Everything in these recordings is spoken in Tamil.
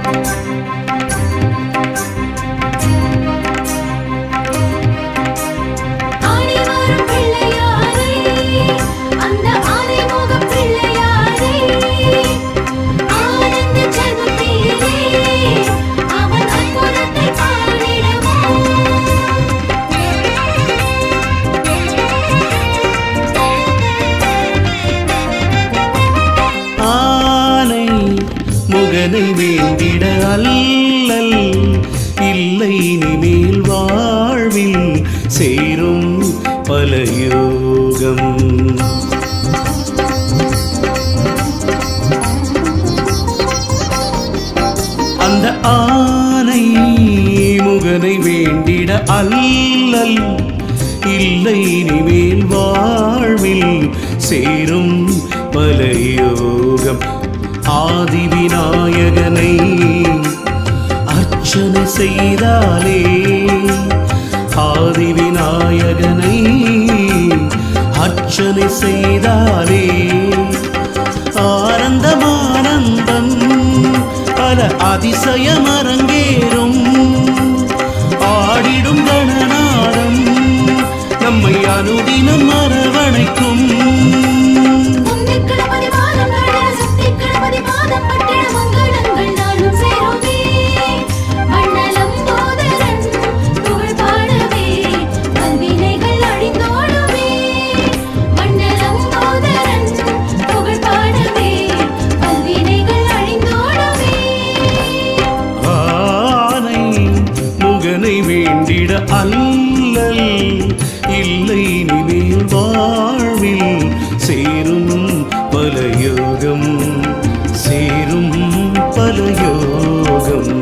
ஆடி வரும் பிள்ளையாரே அந்த ஆனைமுக பிள்ளையாரே ஆனந்த சதுர்த்தியிலே அவன் அற்புதத்தை பாடிடுவோம் ஆனை முகனை வேண்டிட அல்லல் இல்லை இனிமேல் வாழ்வில் சேரும் பல யோகம் அந்த ஆனை முகனை வேண்டிட அல்லல் இல்லை இனிமேல் வாழ்வில் சேரும் பல யோகம் ஆதி விநாயகனை அர்ச்சனை செய்தாலே ஆதி விநாயகனை அர்ச்சனை செய்தாலே ஆனந்தம் ஆனந்தம் பல அதிசயம் அரங்கேறும் ஆடிடும் கணநாதம் நம்மை அனுதினம் அரவணைக்கும் உந்தி கணபதி பாதம் கழக சக்தி கணபதி பாதம் பட்டிட மங்களங்கள் நாளும் சேருமே மண்ணலம் போதரன் புகழ் பாடவே கல்வினைகள் அழிந்தோடுமே மண்ணலம் போதரன் புகழ் பாடவே கல்வினைகள் அழிந்தோடுமே ஆனை முகனை வேண்டிட அல்லல் இல்லை இனிமேல் வாழ்வில் சேரும் பல யோகம் சேரும் பல யோகம்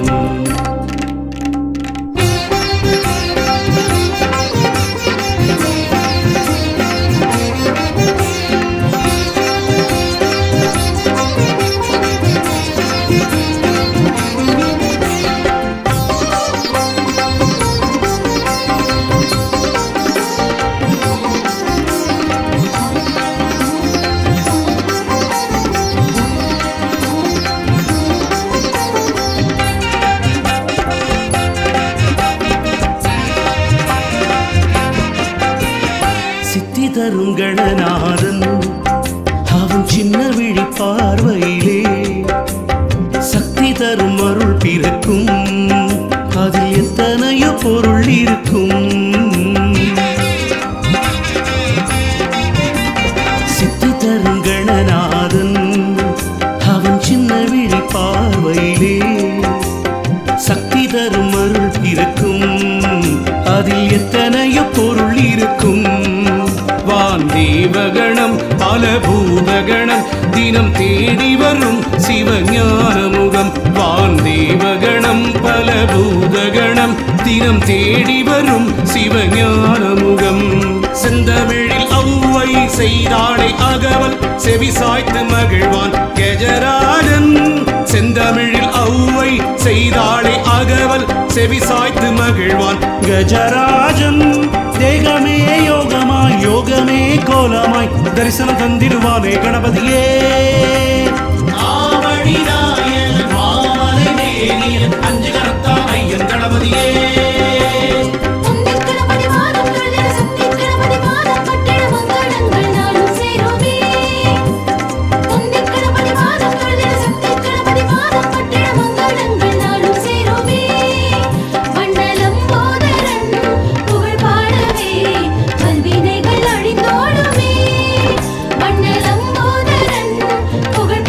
சித்தி தரும் கணநாதன் அவன் சின்ன விழி பார்வையிலே சக்தி தரும் அருள் பிறக்கும் அதில் எத்தனையோ பொருள் இருக்கும் சித்தி தரும் கணநாதன் அவன் சின்ன விழி பார்வையிலே சக்தி தரும் அருள் இருக்கும் அதில் எத்தனையோ பொருள் இருக்கும் வான் தேவகணம் பல பூதகணம் தினம் தேடி வரும் சிவஞான முகம் வான் தேவகணம் பல பூதகணம் தினம் தேடி வரும் சிவஞான முகம் செந்தமிழில் ஔவை செய்தாளை அகவல் செவி சாய்த்து மகிழ்வான் கெஜராஜன் செந்தமிழில் ஔவை செய்தாளை அகவல் செவி சாய்த்து மகிழ்வான் கஜராஜன் தேகமே யோகமாய் யோகமே கோலமாய் தரிசனம் தந்திடுவானே கணபதியே ஆவணிநாயன் மாமலை மேனியன் அஞ்சு கரத்தான் ஐயன் கணபதியே உந்தி கணபதி பாதம் கழக சக்தி கணபதி பாதம் பட்டிட மங்களங்கள் நாளும் சேருமே உந்தி கணபதி பாதம் கழக சக்தி கணபதி பாதம் பட்டிட மங்களங்கள் நாளும் சேருமே மண்டலம் போதரன் புகழ் பாடவே கல்வினைகள் அழிந்தோடுமே மண்டலம் போதரன் புகழ்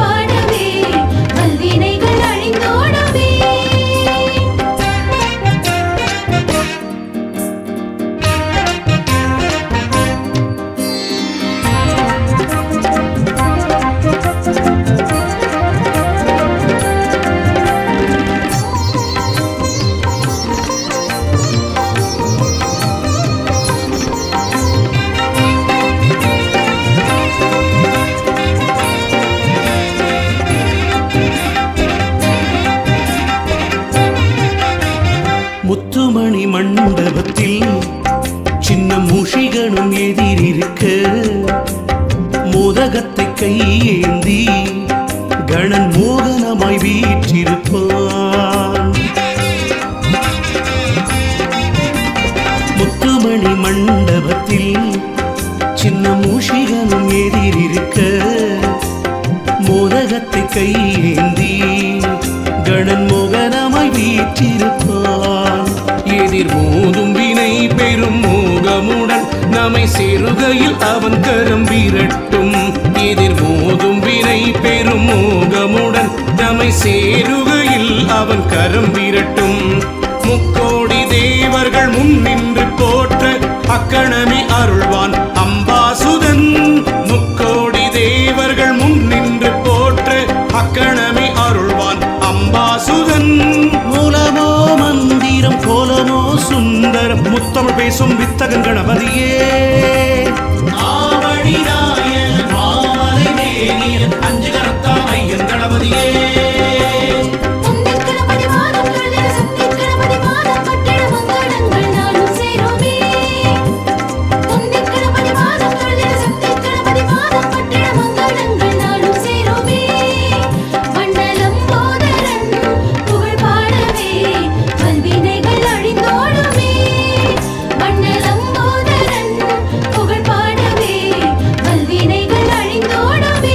வீற்றிருப்பான் முத்துமணி மண்டபத்தில் சின்ன மூஷிகனும் எதிரிருக்க மோதகத்தை கையேந்தி கணன் மோகனமாய் வீற்றிருப்பான் எதிர் மோதும் வினை பெரும் மோகமுடன் நம்மை சேருகையில் அவன் கரம் விரட்டும் எதிர் மோதும் வினை பெரும் மோகமுடன் நம்மை சேருகையில் அவன் கரம் விரட்டும் முக்கோடி தேவர்கள் முன் நின்று போற்ற அக்கணமே அருள்வான் அம்பாசுதன் முக்கோடி தேவர்கள் முன் நின்று போற்ற அக்கணமே அருள்வான் அம்பாசுதன் மூலமோ மந்திரம் கோலமோ சுந்தரம் முத்தமிழ் பேசும் வித்தகன் கணபதியே ஆவணிநாயன் மாமலை மேனியன் அஞ்சு கரத்தான் ஐயன் கணபதியே பொன்னிக் கணபதி வாதம் தொழுதிட சக்திக் கணபதி பாதம் பட்டிட மங்களங்கள் நாளும் சேருமே. பொன்னிக் கணபதி வாதம் தொழுதிட சக்திக் கணபதி பாதம் பட்டிட மங்களங்கள் நாளும் சேருமே. மண்டலம் போதரன் புகழ் பாடவே வல்வினைகள் அழிந்தோடுமே. மண்டலம் போதரன் புகழ் பாடவே வல்வினைகள் அழிந்தோடுமே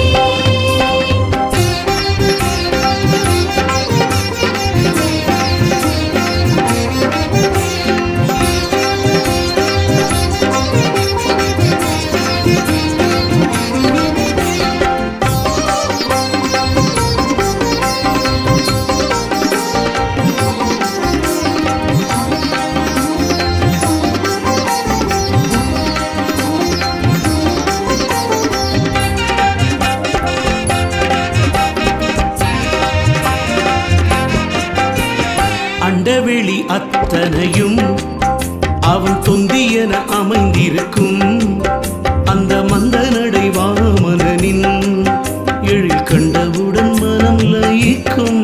அண்டவெளி அத்தனையும் அவன் தொந்தியன அமைந்திருக்கும் அந்த மந்த நடை வாமனனின் எழில் கண்டவுடன் மனம் லயிக்கும்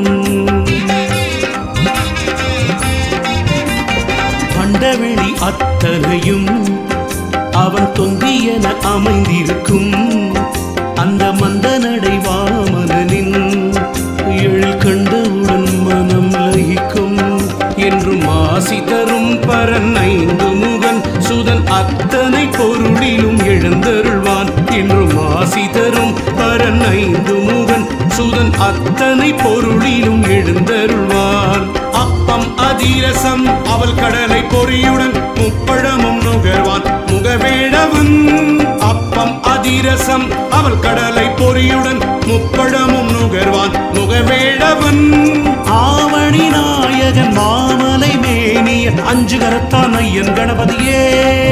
அண்டவெளி அத்தனையும் அவன் தொந்தியன அமைந்திருக்கும் அந்த மந்த நடை வாமனனின் எழில் கண்டவுடன் மனம் லயிக்கும் என்றும் ஆசி தரும் பரன் ஐந்து முகன் சுதன் அத்தனை பொருளிலும் எழுந்தருள்வான் என்றும் ஆசி தரும் பரன் ஐந்து முகன் சுதன் அத்தனை பொருளிலும் எழுந்தருள்வான் அப்பம் அதிரசம் அவள் கடலை பொறியுடன் முப்பழமும் நுகர்வான் முகவேடவன் அப்பம் அதிரசம் அவள் கடலை பொறியுடன் முப்பழமும் நுகர்வான் முகவேடவன் ஆவணி நாயகன் மாமலை மேனிய அஞ்சு கரத்தான் ஐயன் கணபதியே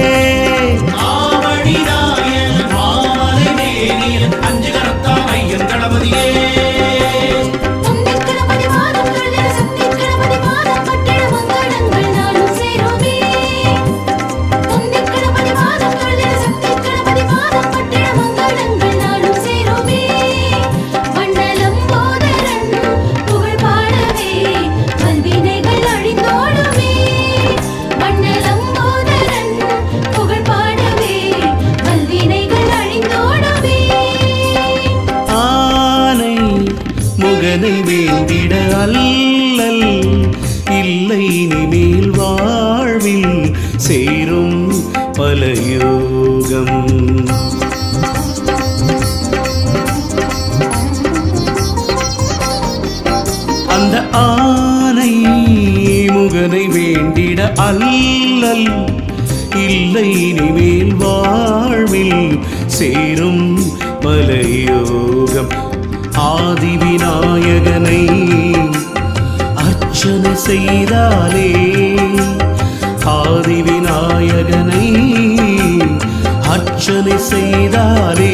ஆவணி நாயகன் மாமலை மேனிய அஞ்சு கரத்தான் ஐயன் கணபதியே பொன்னிக் கணபதி வாதம் தொழுதிட சக்திக் கணபதி பாதம் பட்டிட மங்களங்கள் நாளும் சேருமே. பொன்னிக் கணபதி வாதம் தொழுதிட சக்திக் கணபதி பாதம் பட்டிட மங்களங்கள் நாளும் சேருமே. மண்டலம் போதரன் புகழ் பாடவே வல்வினைகள் அழிந்தோடுமே. மண்டலம் போதரன் புகழ் பாடவே வல்வினைகள் அழிந்தோடுமே ஆனை முகனை வேண்டிட அல்லல் இல்லை இனிமேல் வாழ்வில் சேரும் பல யோகம் அந்த ஆனை முகனை வேண்டிட அல்லல் இல்லை இனிமேல் வாழ்வில் சேரும் பல யோகம் ஆதி விநாயகனை அர்ச்சனை செய்தாலே ஆதி விநாயகனை அர்ச்சனை செய்தாலே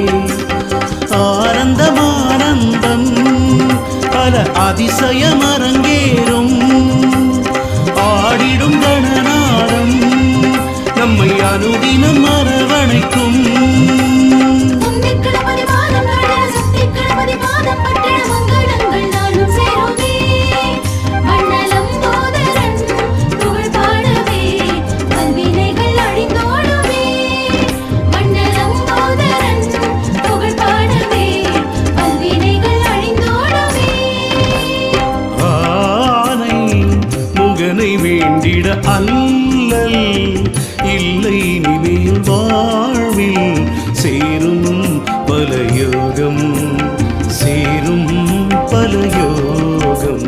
ஆனந்தம் ஆனந்தம் பல அதிசயம் அரங்கேறும் ஆடிடும் கணநாதம் நம்மை அனுதினம் அரவணைக்கும் பொன்னிக் கணபதி பாதம் தொழுதிட சக்திக் கணபதி பாதம் பட்டிட மங்களங்கள் நாளும் சேருமே. மண்டலம் போதரன் புகழ் பாடவே வல்வினைகள் அழிந்தோடுமே. மண்டலம் போதரன் புகழ் பாடவே வல்வினைகள் அழிந்தோடுமே வேண்டிட அல்லல் இல்லை நினைல் வாழ்வில் சேரும் பலயோகம் சேரும் பலயோகம்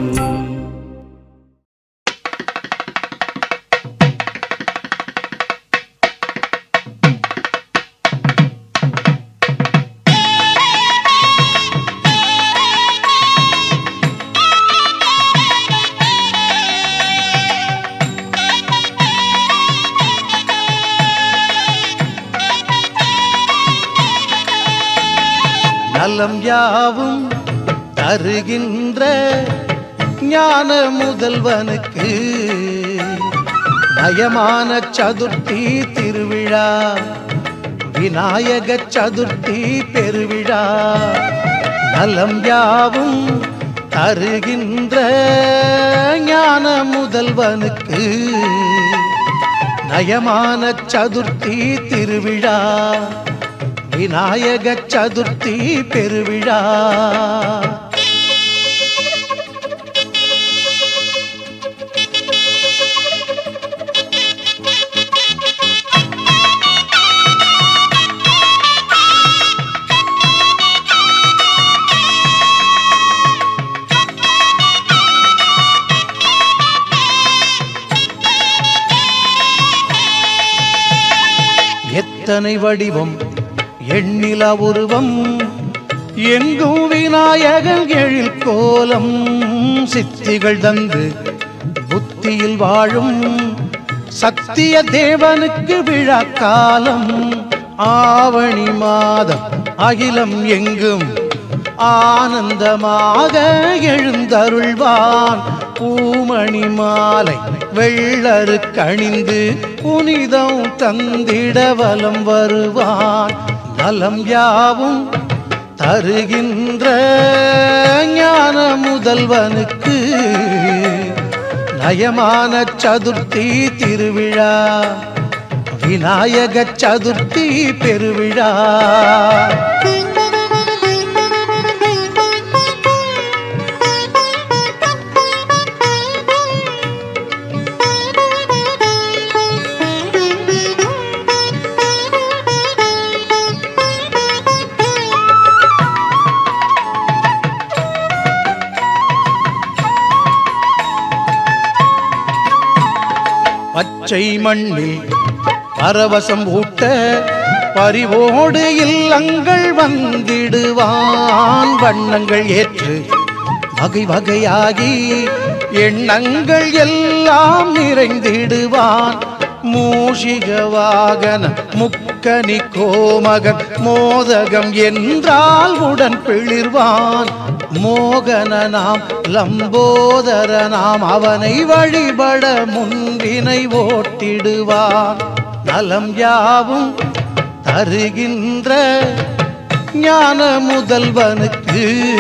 நலம் யாவும் தருகின்ற ஞான முதல்வனுக்கு நயமான சதுர்த்தி திருவிழா விநாயக சதுர்த்தி பெருவிழா நலம் யாவும் தருகின்ற ஞான முதல்வனுக்கு நயமான சதுர்த்தி திருவிழா விநாயக சதுர்த்தி பெருவிழா எத்தனை வடிவம் எண்ணில உருவம் எங்கும் விநாயகன் எழில் கோலம் சித்திகள் தந்து புத்தியில் வாழும் சத்திய தேவனுக்கு விழா காலம் ஆவணி மாதம் அகிலம் எங்கும் ஆனந்தமாக எழுந்தருள்வான் பூமணி மாலை வெள்ளரு கணிந்து புனிதம் தந்திட வலம் வருவான் நலம் யாவும் தருகின்ற ஞான முதல்வனுக்கு நயமான சதுர்த்தி திருவிழா விநாயக சதுர்த்தி பெருவிழா பச்சை மண்ணில் பரவசம் ஊட்ட பரிவோடு இல்லங்கள் வந்திடுவான் வண்ணங்கள் ஏற்று வகை வகையாகி எண்ணங்கள் எல்லாம் நிறைந்திடுவான் மூஷிக வாகன முக்கனி கோமகன் மோதகம் என்றால் உடன் பிளிர்வான் மோகன நாம் லம்போதர நாம் அவனை வழிபட முன்வினை ஓட்டிடுவான் நலம் யாவும் தருகின்ற ஞான முதல்வனுக்கு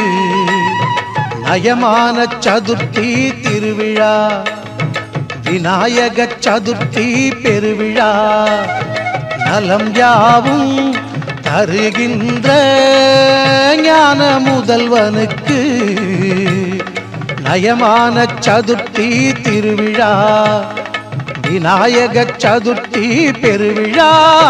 நயமான சதுர்த்தி திருவிழா விநாயக சதுர்த்தி பெருவிழா நலம் யாவும் தருகின்ற ஞான முதல்வனுக்கு நயமான சதுர்த்தி திருவிழா விநாயக சதுர்த்தி பெருவிழா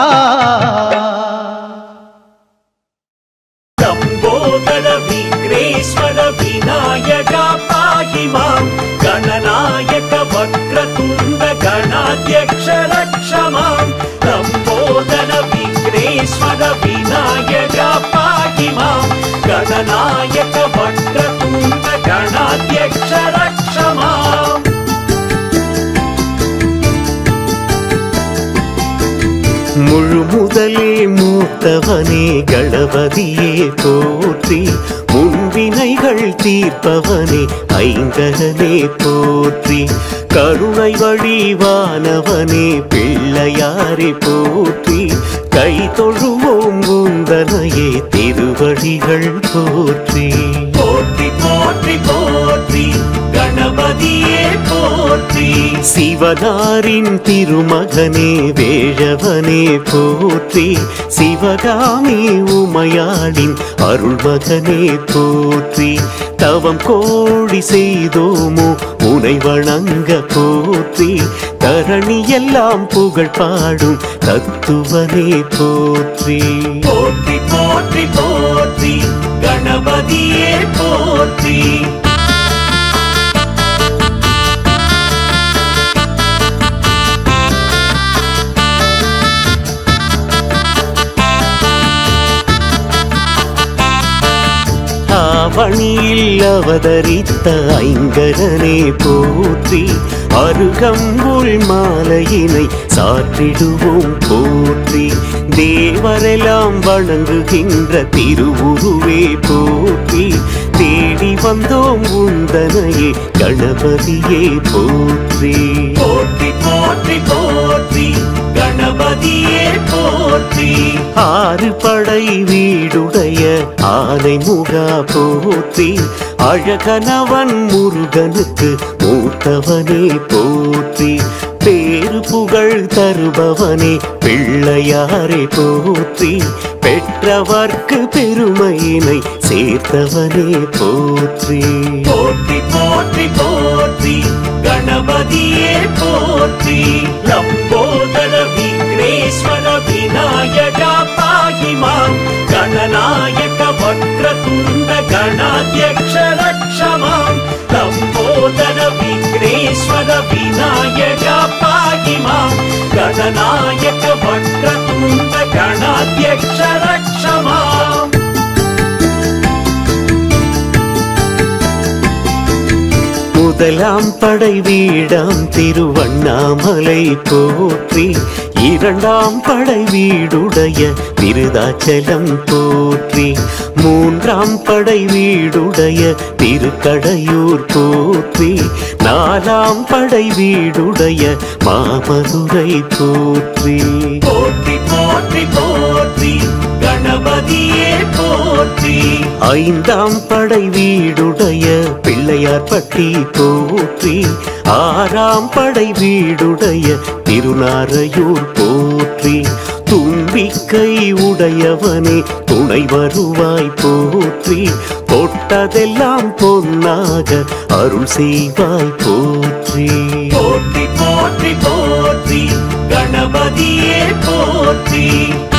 लम्बोदर विघ्नेश्वर विनायक पाहि मां गणनायक वक्रतुण्ड गणाध्यक्ष रक्ष मां लम्बोदर विघ्नेश्वर विनायक पाहि मां गणनायक वक्रतुण्ड गणाध्यक्ष रक्ष माम् முழு முதலே மூத்தவனே கணபதியே போற்றி முன்வினைகள் தீர்ப்பவனே ஐங்கரனே போற்றி கருணை வழிவானவனே பிள்ளையாரே போற்றி கை தொழுவோம் உந்தனையே திருவடிகள் போற்றி போற்றி போற்றி போற்றி கணபதியே போற்றி சிவனாரின் திருமகனே வேழவனே போற்றி சிவகாமி உமையாளின் அருள்மகனே போற்றி தவம் கோடி செய்தோமோ உனை வணங்க போற்றி தரணி எல்லாம் புகழ் பாடும் தத்துவனே போற்றி போற்றி போற்றி போற்றி கணபதியே போற்றி ஆவணியில் அவதரித்த ஐங்கரனே போற்றி அருகம்புல் மாலையினை சாற்றிடுவோம் போற்றி தேவரெல்லாம் வணங்குகின்ற திருவுருவே போற்றி தேடி வந்தோம் உந்தனையே கணபதியே போற்றி போற்றி போற்றி போற்றி கணபதியே போற்றி ஆறு படை வீடுடைய ஆனை முகா போற்றி அழகனவன் முருகனுக்கு மூத்தவனே போற்றி பேரு புகழ் தருபவனே பிள்ளையாரே போற்றி பெற்றவர்க்கு பெருமையினை சேர்த்தவனே போற்றி போற்றி போற்றி போற்றி கணபதியே போற்றி லம்போதர விக்னேஸ்வர விநாயகா பாகி மாம் கணநாயக வக்ரதுண்ட கணாத்யக்ஷ ரக்ஷ மாம் லம்போதர விக்னேஸ்வர விநாயகா பாகி மாம் கணநாயக வக்ரதுண்ட கணாத்யக்ஷ ரக்ஷ மாம் முதலாம் படை வீடாம் திருவண்ணாமலை போற்றி இரண்டாம் படை வீடுடைய விருதாச்சலம் போற்றி மூன்றாம் படை வீடுடைய திருக்கடையூர் போற்றி நாலாம் படை வீடுடைய மாமதுரை போற்றி போற்றி போற்றி போற்றி கணபதியே போற்றி ஐந்தாம் படை வீடுடைய பிள்ளையார்பட்டி போற்றி ஆறாம் படை வீடுடைய திருநாரையூர் போற்றி தும்பிக்கை உடையவனே துணை வருவாய் போற்றி தொட்டதெல்லாம் பொன்னாக அருள் செய்வாய் போற்றி போற்றி போற்றி போற்றி கணபதியே போற்றி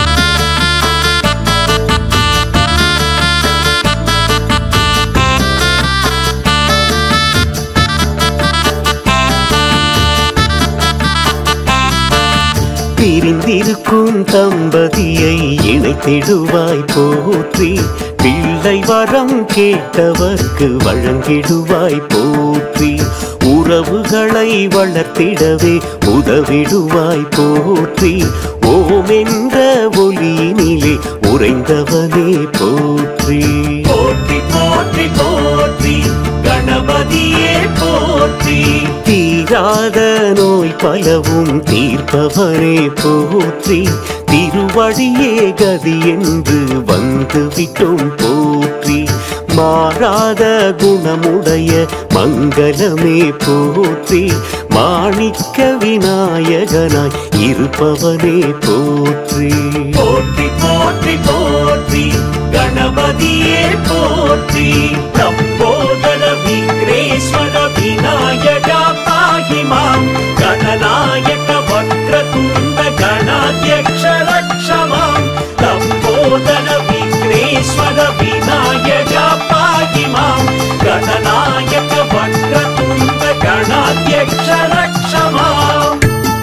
பிரிந்திருக்கும் தம்பதியை இணைத்திடுவாய் போற்றி பிள்ளை வரம் கேட்டவர்க்கு வழங்கிடுவாய் போற்றி உறவுகளை வளர்த்திடவே உதவிடுவாய் போற்றி ஓம் என்ற ஒளியினிலே உறைந்தவனே போற்றி போற்றி போற்றி போற்றி கணபதியே போற்றி தீராத நோய் பலவும் தீர்ப்பவனே போற்றி திருவடியே கதி என்று வந்து விட்டோம் போற்றி மாறாத குணமுடைய மங்களமே போற்றி மாணிக்க விநாயகனாய் இருப்பவனே போற்றி போற்றி போற்றி போற்றி கணபதியே போற்றி லம்போதர விக்னேஸ்வர விநாயகா பாகி மாம் கணநாயக வக்ரதுண்ட கணாத்யக்ஷ ரக்ஷ மாம் லம்போதர விக்னேஸ்வர விநாயகா பாகி மாம் கணநாயக வக்ரதுண்ட கணாத்யக்ஷ ரக்ஷ மாம்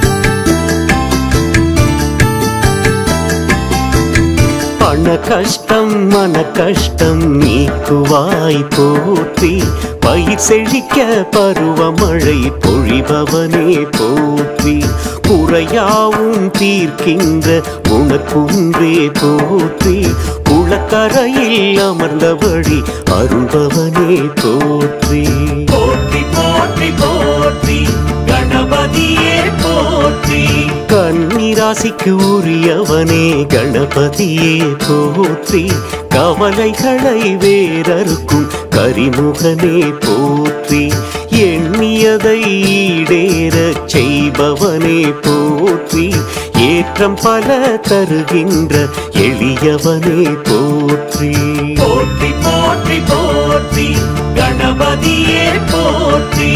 பண கஷ்டம் மன கஷ்டம் நீக்குவாய் போற்றி பயிர் செழிக்க பருவமழை பொழிபவனே போற்றி குறையாவும் தீர்க்கின்ற உனக்குன்றே போற்றி குளக்கரையில் அமர்ந்த வழி அருள்பவனே போற்றி போற்றி போற்றி போற்றி கணபதியே போற்றி கன்னிராசிக்கு உரியவனே கணபதியே போற்றி கவலைகளை வேறறுக்கும் கரிமுகனே போற்றி எண்ணியதை ஈடேறச் செய்பவனே போற்றி ஏற்றம் பல தருகின்ற எளியவனே போற்றி போற்றி போற்றி போற்றி கணபதியே போற்றி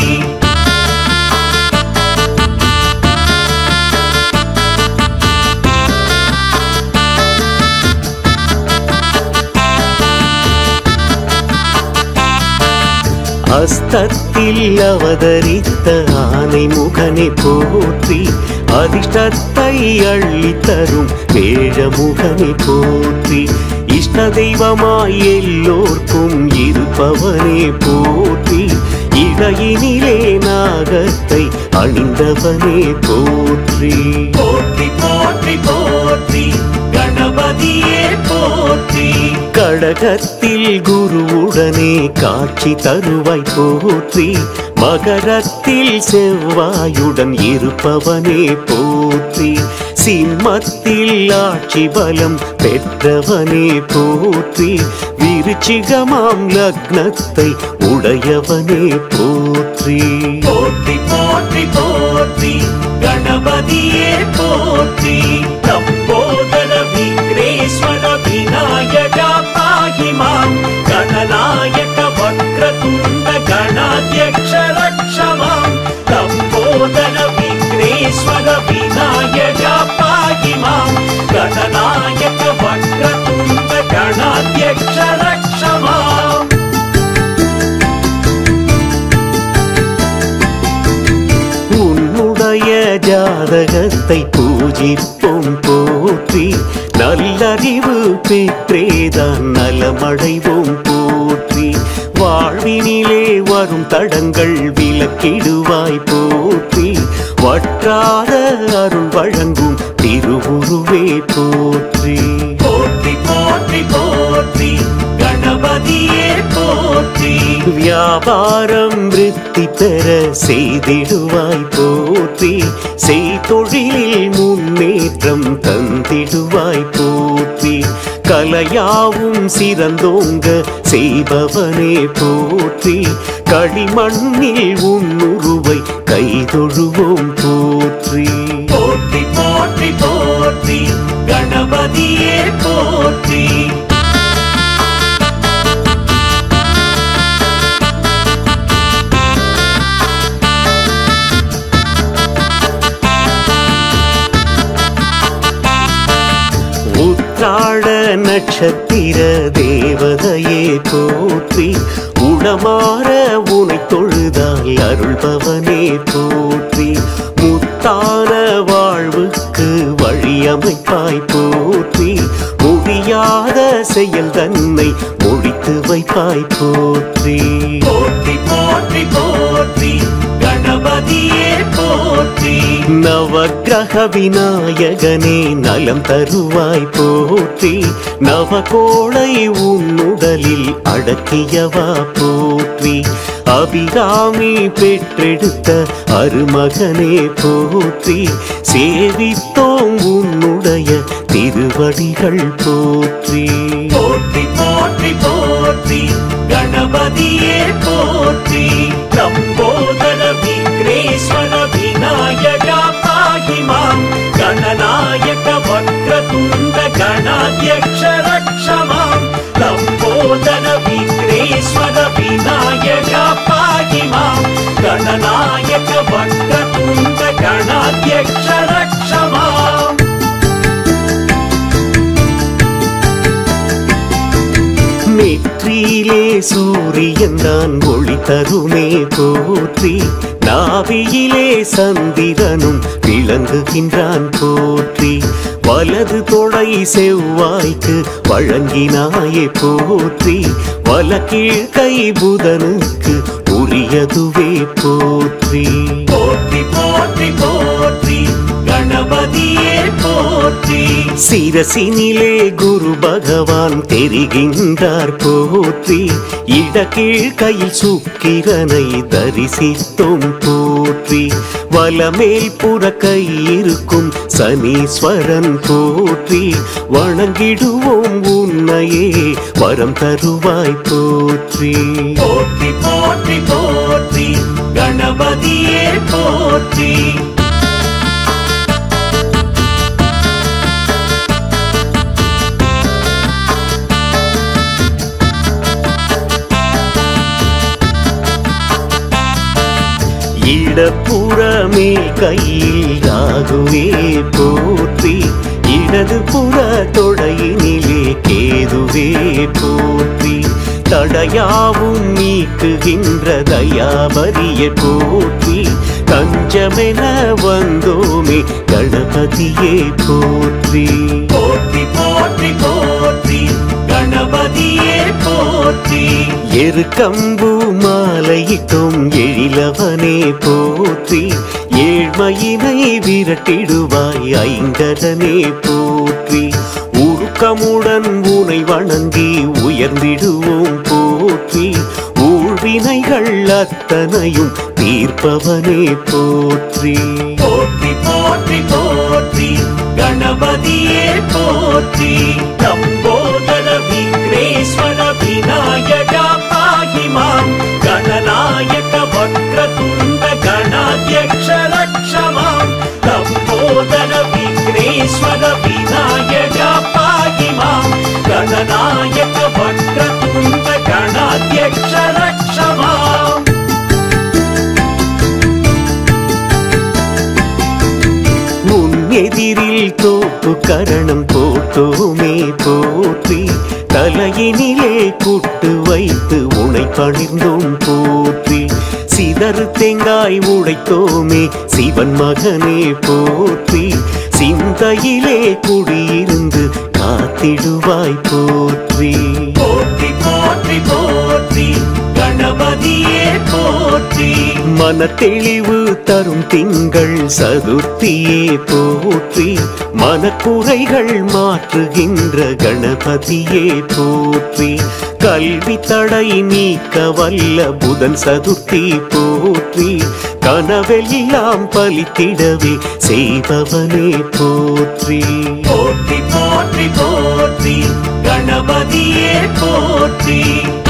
அஸ்தத்தில் அவதரித்த ஆனை முகனை போற்றி அதிர்ஷ்டத்தை அள்ளி தரும் வேழமுகனை போற்றி இஷ்ட தெய்வமாய் எல்லோர்க்கும் இருப்பவனே போற்றி இடையினிலே நாகத்தை அணிந்தவனே போற்றி போற்றி போற்றி போற்றி கணபதியே போற்றி கடகத்தில் குருவுடனே காட்சி தருவாய் போற்றி மகரத்தில் செவ்வாயுடன் இருப்பவனே போற்றி சிம்மத்தில் ஆட்சி பலம் பெற்றவனே போற்றி விருச்சிகமாம் லக்னத்தை உடையவனே போற்றி போற்றி போற்றி போற்றி கணபதியே போற்றி லம்போதர விக்ரேஸ்வர விநாயகா பாகி மாம் கணநாயக வக்ரதுண்ட கணாத்யக்ஷ ரக்ஷ மாம் லம்போதர விக்ரேஸ்வர விநாயகா பாகி மாம் கணநாயக வக்ரதுண்ட கணாத்யக்ஷ ரக்ஷ மாம் உன்னுடைய ஜாதகத்தை பூஜிப்போம் போற்றி நல்லறிவு பெற்றேதான் நலமடைவோம் போற்றி வாழ்வினிலே வரும் தடங்கள் விலக்கிடுவாய் போற்றி வற்றாத அருள் வழங்கும் திருவுருவே போற்றி போற்றி போற்றி போற்றி கணபதியே போற்றி வியாபாரம் விருத்தி பெற செய்திடுவாய் போற்றி செய்தொழிலில் முன்னேற்றம் தந்திடுவாய் போற்றி கலையாவும் சிறந்தோங்க செய்பவனே போற்றி களிமண்ணில் உன்னுருவை கைதொழுவோம் போற்றி போற்றி போற்றி போற்றி கணபதியே போற்றி உத்ராட நட்சத்திர தேவதையே போற்றி உளமாற உனை தொழுதால் அருள்பவனே போற்றி முத்தான வாழ்வுக்கு வழியமைப்பாய் போற்றி முடியாத செயல் தன்னை முடித்து வைப்பாய் போற்றி போற்றி போற்றி போற்றி கணபதியே போற்றி நவக்கிரக விநாயகனே நலம் தருவாய் போற்றி நவகோளை உன்னுடலில் அடக்கியவா போற்றி அபிராமி பெற்றெடுத்த அருமகனே போற்றி சேவித்தோம் உன்னுடைய திருவடிகள் போற்றி போற்றி போற்றி போற்றி கணபதியே போற்றி லம்போதர விக்ரேஸ்வர விநாயகா பாகி மாம் கணநாயக வக்ரதுண்ட கணாத்யக்ஷ ரக்ஷ மாம் லம்போதர விக்ரேஸ்வர விநாயகா பாகி மாம் கணநாயக வக்ரதுண்ட கணாத்யக்ஷ ரக்ஷ மாம் நெற்றியிலே சூரியன் தான் ஒளி தருமே போற்றி நாவியிலே சந்திரனும் விளங்குகின்றான் போற்றி வலது தொடை செவ்வாய்க்கு வழங்கினாயே போற்றி வலக்கீழ் கை புதனுக்கு உரியதுவே போற்றி போற்றி போற்றி போற்றி கணபதியே போற்றி சிரசினிலே குரு பகவான் தெரிகின்றார் போற்றி இடக்கீழ் கையில் சுக்கிரனை தரிசித்தோம் போற்றி வலமேல் புற கை இருக்கும் சனீஸ்வரன் போற்றி வணங்கிடுவோம் உன்னையே வரம் தருவாய் போற்றி போற்றி போற்றி போற்றி கணபதியே போற்றி இடப்புறமே கையில் ராகுவே போற்றி இடது புற தொடையினிலே கேதுவே போற்றி தடையாவும் நீக்குகின்ற தயாபரிய போற்றி தஞ்சமென வந்தோமே கணபதியே போற்றி போற்றி போற்றி போற்றி கணபதியே போற்றி எருக்கம்பு மாலையிட்டும் எழிலவனே போற்றி ஏழ்மையினை விரட்டிடுவாய் ஐங்கரனே போற்றி உருக்கமுடன் உனை வணங்கி உயர்ந்திடுவோம் போற்றி ஊழ்வினைகள் அத்தனையும் தீர்ப்பவனே போற்றி போற்றி போற்றி போற்றி கணபதியே போற்றி லம்போதர விக்னேஸ்வர விநாயகா பாகி மாம் கணநாயக வக்ரதுண்ட கணாத்யக்ஷ ரக்ஷ மாம் லம்போதர விக்னேஸ்வர விநாயகா பாகி மாம் கணநாயக வக்ரதுண்ட கணாத்யக்ஷ ரக்ஷ மாம் உன் எதிரில் தோப்பு கரணம் போட்டோமே போற்றி தலையினிலே குட்டு வைத்து உனை பணிந்தோம் போற்றி சிதறு தேங்காய் உடைத்தோமே சிவன் மகனே போற்றி சிந்தையிலே குடியிருந்து காத்திடுவாய் போற்றி போற்றி போற்றி போற்றி கணபதியே போற்றி மனத்தெளிவு தரும் திங்கள் சதுர்த்தியே போற்றி மனக்குறைகள் மாற்றுகின்ற கணபதியே போற்றி கல்வி தடை நீக்க வல்ல புதன் சதுர்த்தி போற்றி கனவெல்லாம் பலித்திடவே செய்பவனே போற்றி போற்றி போற்றி போற்றி கணபதியே போற்றி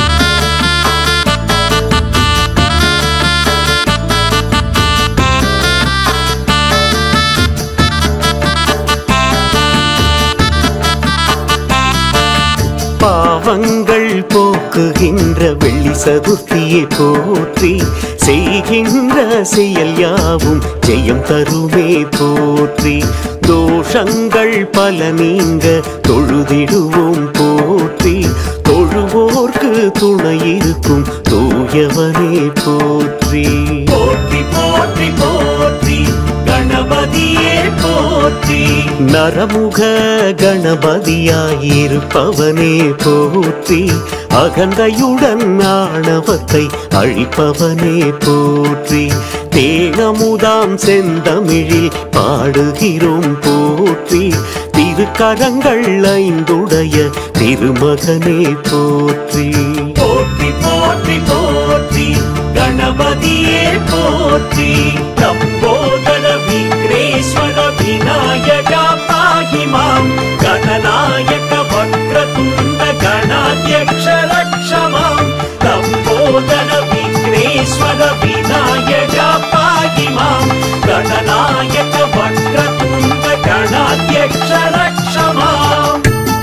பாவங்கள் போக்குகின்ற வெள்ளி சதுர்த்தியை போற்றி செய்கின்ற செயல் யாவும் ஜெயம் தருமே போற்றி தோஷங்கள் பல நீங்க தொழுதிடுவோம் போற்றி தொழுவோர்க்கு துணை இருக்கும் தூயவனே போற்றி போற்றி போற்றி போற்றி கணபதியே போற்றி நரமுக கணபதியாயிருப்பவனே போற்றி அகந்தையுடன் ஆணவத்தை அழிப்பவனே போற்றி தேனமுதாம் செந்தமிழில் பாடுகிறோம் போற்றி திருக்கரங்கள் ஐந்துடைய திருமகனே போற்றி போற்றி போற்றி போற்றி கணபதியே போற்றி லம்போதர விக்னேஸ்வர விநாயகா பாகி மாம் கணநாயக வக்ரதுண்ட கணாத்யக்ஷ ரக்ஷ மாம் லம்போதர விக்னேஸ்வர விநாயகா பாகி மாம் கணநாயக வக்ரதுண்ட கணாத்யக்ஷ ரக்ஷ மாம்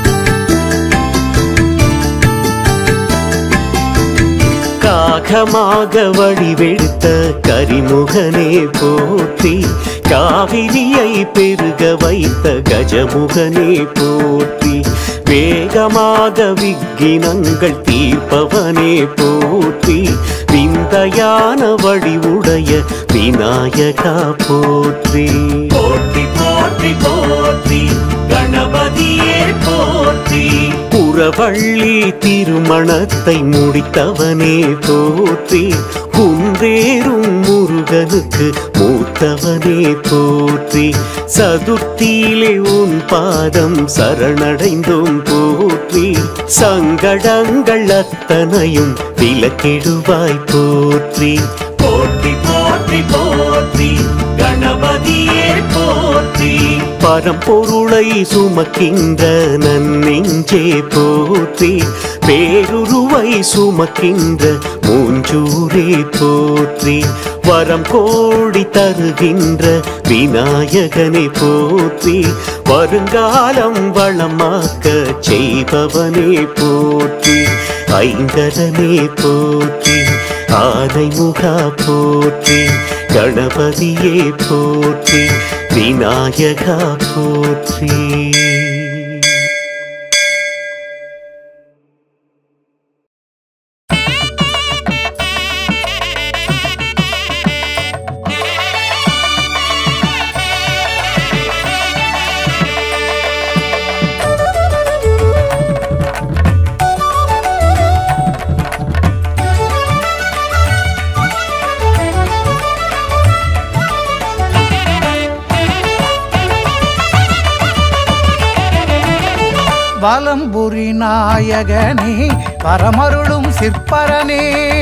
காகமாக வழிவெடுத்த கரிமுகனே போற்றி காவிரியை பெருக வைத்த கஜமுகனே போற்றி வேகமாக விக்கினங்கள் தீர்ப்பவனே போற்றி விந்தையான வடிவுடைய விநாயகா போற்றி போற்றி போற்றி போற்றி கணபதியே போற்றி புறவள்ளி திருமணத்தை முடித்தவனே போற்றி குன்றேறும் முருகனுக்கு மூத்தவனே போற்றி சதுர்த்தியிலே உன் பாதம் சரணடைந்தோம் போற்றி சங்கடங்கள் அத்தனையும் விலக்கிடுவாய் போற்றி போற்றி போற்றி போற்றி கணபதியே போற்றி பரம்பொருளை சுமக்கின்ற நன்னெஞ்சே போற்றி பேருருவை சுமக்கின்ற மூஞ்சூரே போற்றி வரம் கோடி தருகின்ற விநாயகனை போற்றி வருங்காலம் வளமாக்க செய்பவனே போற்றி ஐங்கரனே போற்றி ஆனை முகா போற்றி கணபதியே போற்றி விநாயகா போற்றி வலம்புரி நாயகனே பரமருளும் சிற்பரனே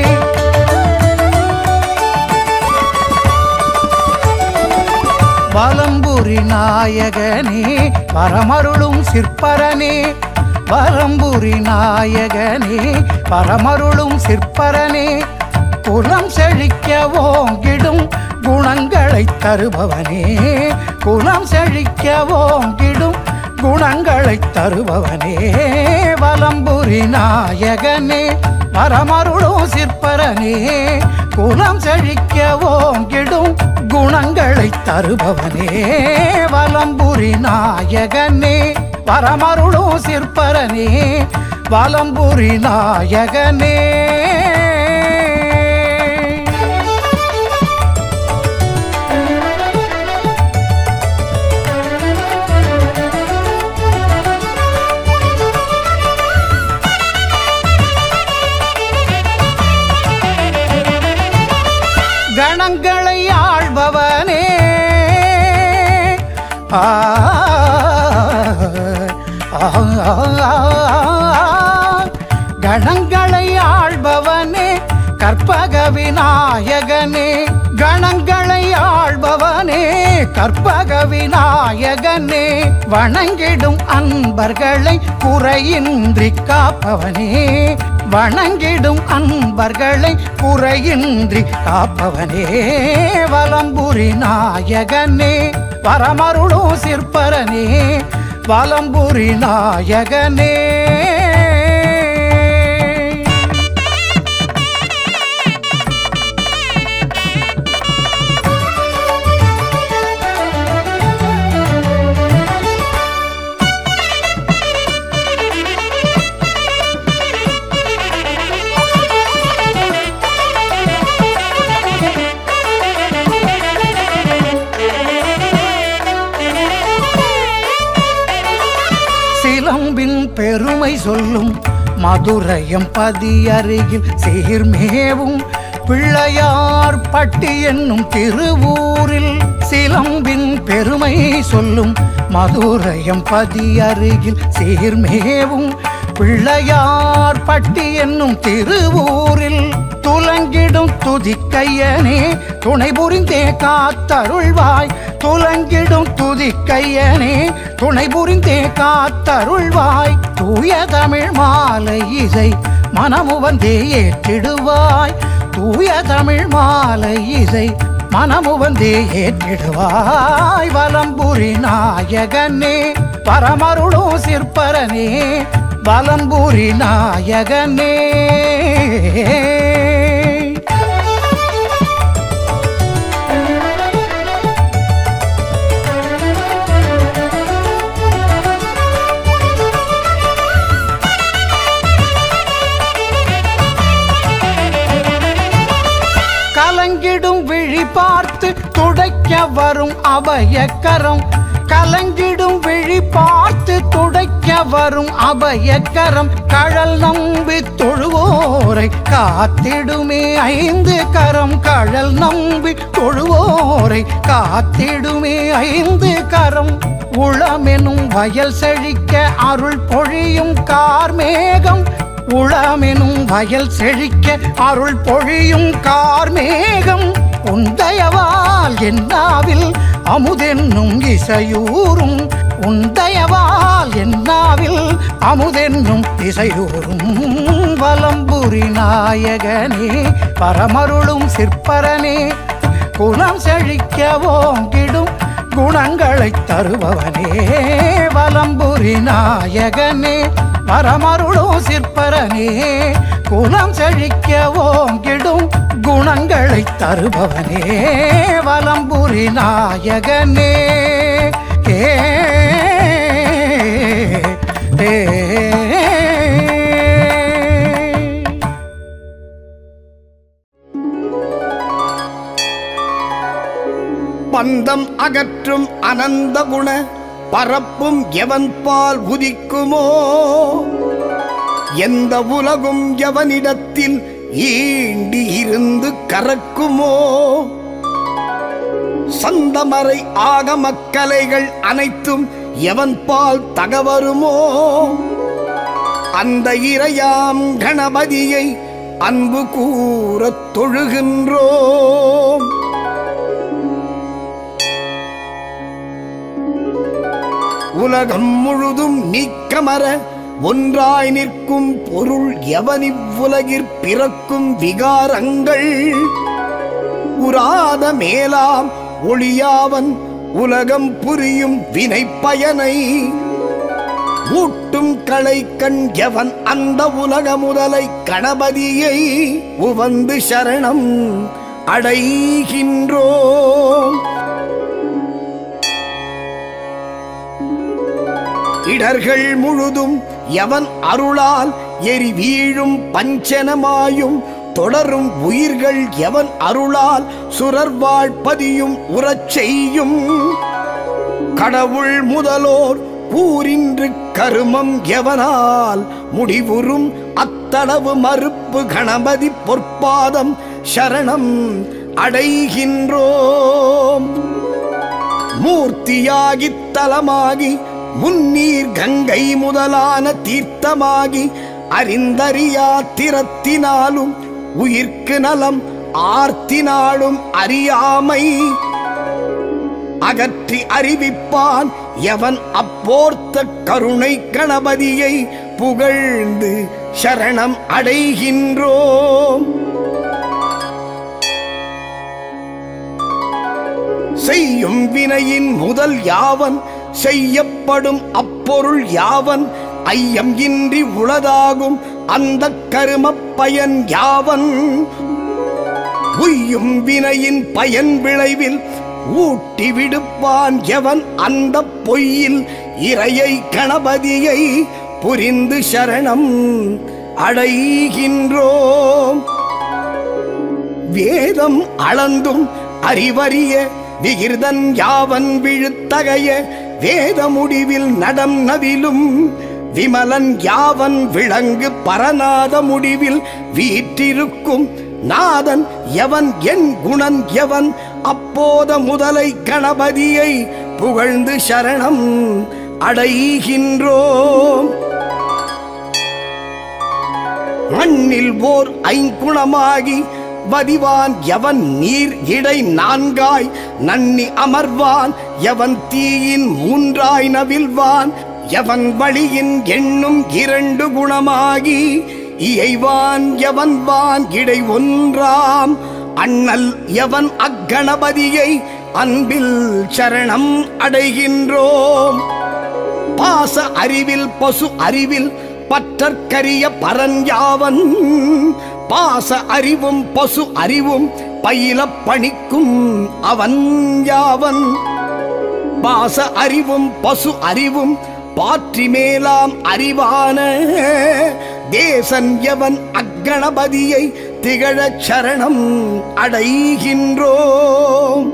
வலம்புரி நாயகனே பரமருளும் சிற்பரனே வரம்புரி நாயகனே பரமருளும் சிற்பரனே குலம் செழிக்க ஓங்கிடும் குணங்களை தருபவனே குலம் செழிக்க ஓங்கிடும் குணங்களை தருபவனே வலம்புரி நாயகனே பரமருளும் சிற்பரனே குலம் செழிக்க ஓங்கிடும் குணங்களை தருபவனே வலம்புரி நாயகனே பரமருளும் சிற்பரனே வலம்புரி நாயகனே கணங்களை ஆள்பவனே ஆ, ஆ, ஆ, கணங்களை ஆள்பவனே கற்பக விநாயகனே கணங்களை ஆள்பவனே கற்பக விநாயகனே வணங்கிடும் அன்பர்களை குறையின்றி காப்பவனே வணங்கிடும் அன்பர்களை குறையின்றி காப்பவனே வலம்புரி நாயகனே பரமருளும் சிற்பரனே வலம்புரி நாயகனே சிலம்பின் பெருமை சொல்லும் மதுரையம் பதி அருகில் சீர்மேவும் பிள்ளையார் பட்டி என்னும் திருவூரில் சிலம்பின் பெருமை சொல்லும் மதுரையம் பதி அருகில் சீர்மேவும் பிள்ளையார் பட்டி என்னும் திருவூரில் துலங்கிடும் துதிக்கையனே துணை புரிந்தே காத்தருள்வாய் துலங்கிடும் துதிக்கையனே துணை புரிந்தே காத்தருள்வாய் தூய தமிழ் மாலை இசை மனமு வந்தே ஏற்றிடுவாய் தூய தமிழ் மாலை இசை மனமு வந்தே ஏற்றிடுவாய் வலம்புரி நாயகனே பரமருளும் சிற்பரனே வலம்புரி நாயகனே கலங்கிடும் விழி பார்த்து துடைக்க வரும் அபயக்கரம் கலங்கிடும் விழி பார்த்து துடைக்க வரும் அபயக்கரம் கழல் நம்பி தொழுவோரை காத்திடுமே ஐந்து கரம் கழல் நம்பி தொழுவோரை காத்திடுமே ஐந்து கரம் உளமெனும் வயல் செழிக்க அருள் பொழியும் கார்மேகம் உளமெனும் வயல் செழிக்க அருள் பொழியும் கார்மேகம் உந்தயவால் என்னாவில் அமுதென்னும் இசையூரும் உந்தயவால் என்னாவில் அமுதென்னும் இசையூரும் வலம்புரி நாயகனே பரமருளும் சிற்பரனே குணம் செழிக்க ஓங்கிடும் குணங்களை தருபவனே வலம்புரி நாயகனே பரமருளும் சிற்பரனே குலம் செழிக்க ஓங்கிடும் குணங்களை தருபவனே வலம்புரி நாயகனே ஏ ஏ, பந்தம் அகற்றும் அனந்த குண பரப்பும் எவன் பால் உதிக்குமோ எந்த உலகும் எவனிடத்தில் ஈண்டி இருந்து கறக்குமோ சந்தமறை ஆகமக்கலைகள் அனைத்தும் எவன் பால் தகவருமோ அந்த இறையாம் கணபதியை அன்பு கூறத் தொழுகின்றோம் உலகம் முழுதும் நீக்கமர ஒன்றாய் நிற்கும் பொருள் எவனிவ்வுலகிற் பிறக்கும் விகாரங்கள் உராத மேலாம் ஒளியாவன் உலகம் புரியும் வினை பயனை ஊட்டும் களை கண் எவன் அந்த உலக முதலை கணபதியை உவந்து சரணம் அடைகின்றோம் இடர்கள் முழுதும் எவன் அருளால் எரி வீழும் பஞ்சனமாயும் தொடரும் உயிர்கள் எவன் அருளால் சுரர்வாழ்பதியும் உறச் செய்யும் கடவுள் முதலோர் கூறின்று கருமம் எவனால் முடிவுறும் அத்தளவு மறுப்பு கணபதி பொற்பாதம் சரணம் அடைகின்றோம் மூர்த்தியாகித் தலமாகி முன்னீர் கங்கை முதலான தீர்த்தமாகி அறிந்தறியா திறத்தினாலும் உயிர்க்கு நலம் ஆர்த்தினாலும் அறியாமை அகற்றி அறிவிப்பான் எவன் அப்போர்த்த கருணை கணபதியை புகழ்ந்து சரணம் அடைகின்றோம் செய்யும் வினையின் முதல் யாவன் செய்யப்படும் அப்பொருள் யாவன் ஐயம் இன்றி உளதாகும் அந்த கருமப் பயன் யாவன் உய்யும் வினையின் பயன் விளைவில் ஊட்டி விடுப்பான் எவன் அந்த பொய்யில் இறையை கணபதியை புரிந்து சரணம் அடைகின்றோம் வேதம் அளந்தும் அறிவறிய விகிர்தன் யாவன் விழுத்தகைய வேத முடிவில் நடம் நவிலும் விமலன் யாவன் விளங்கு பரநாத முடிவில் வீற்றிருக்கும் நாதன் எவன் என் குணன் எவன் அப்போத முதலை கணபதியை புகழ்ந்து சரணம் அடைகின்றோம் மண்ணில் ஓர் ஐங்குணமாகி வதிவான் எவன் நீர் இடை நான்காய் நன்னி அமர்வான் எவன் தீயின் மூன்றாய் நவில்வான் எவன் வழியின் எண்ணும் இரண்டு குணமாகி இயைவான் எவன் வான் இடை ஒன்றாம் அண்ணல் எவன் அக்கணபதியை அன்பில் சரணம் அடைகின்றோம் பாச அறிவில் பசு அறிவில் பற்றற்கரிய பரஞ்சாவன் பாச அறிவும் பசு அறிவும் பயில பணிக்கும் அவன் யாவன் பாச அறிவும் பசு அறிவும் பாற்றி மேலாம் அறிவான தேசன் எவன் அக்கணபதியை திகழச் சரணம் அடைகின்றோம்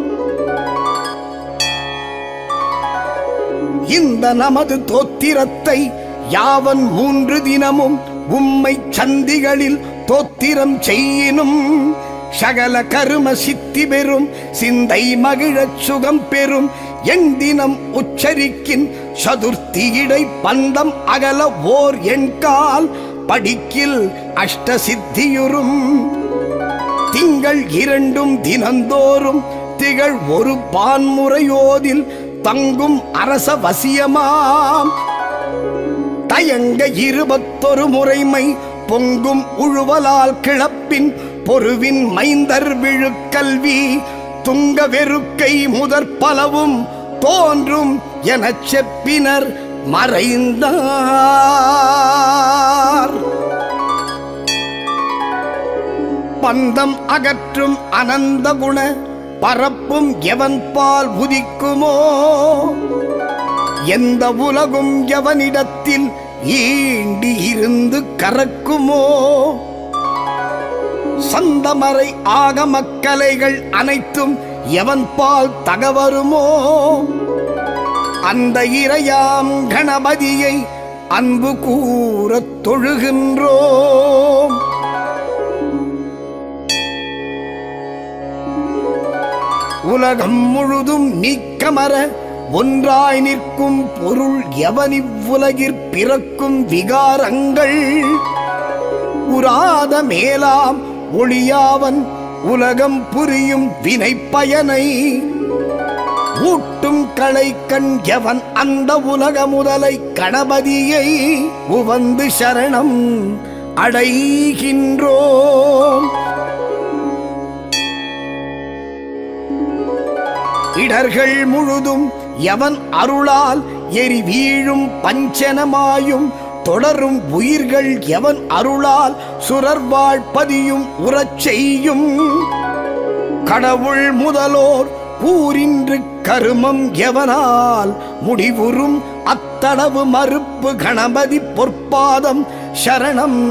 இந்த நமது தோத்திரத்தை யாவன் மூன்று தினமும் உம்மை சந்திகளில் தோத்திரம் செய்யினும் சகல கரும சித்தி பெறும் சிந்தை மகிழச் சுகம் பெறும் என் தினம் உச்சரிக்கின் சதுர்த்தி இடை பந்தம் அகல ஓர் எண்கால் படிக்கில் அஷ்ட சித்தியுறும் திங்கள் இரண்டும் தினந்தோறும் திகழ் ஒரு பான்முறையோதில் தங்கும் அரச வசியமாம் தயங்க இருபத்தொரு முறைமை பொங்கும் உழுவலால் கிளப்பின் பொருவின் மைந்தர் விழுக்கல்வி துங்க வெறுக்கை முதற் பலவும் தோன்றும் எனச் செப்பினர் மறைந்தார் பந்தம் அகற்றும் அனந்த குண பரப்பும் எவன் பால் உதிக்குமோ எந்த உலகும் எவனிடத்தில் ஈண்டி இருந்து கறக்குமோ சந்தமறை ஆகமக்கலைகள் அனைத்தும் எவன் பால் தகவருமோ அந்த இறையாம் கணபதியை அன்பு கூறத் தொழுகின்றோம் உலகம் முழுதும் நீக்கமர ஒன்றாய் நிற்கும் பொருள் எவனிவ்வுலகிற் பிறக்கும் விகாரங்கள் உராத மேலாம் ஒளியாவன் உலகம் புரியும் வினைப்பயனை ஊட்டும் களை கண் எவன் அந்த உலக முதலை கணபதியை உவந்து சரணம் அடைகின்றோம் இடர்கள் முழுதும் எவன் அருளால் எரி வீழும் பஞ்சனமாயும் தொடரும் உயிர்கள் எவன் அருளால் சுரர்வாழ்பதியும் உறச் செய்யும் கடவுள் முதலோர் கூறின்று கருமம் எவனால் முடிவுறும் அத்தளவு மறுப்பு கணபதி பொற்பாதம் சரணம்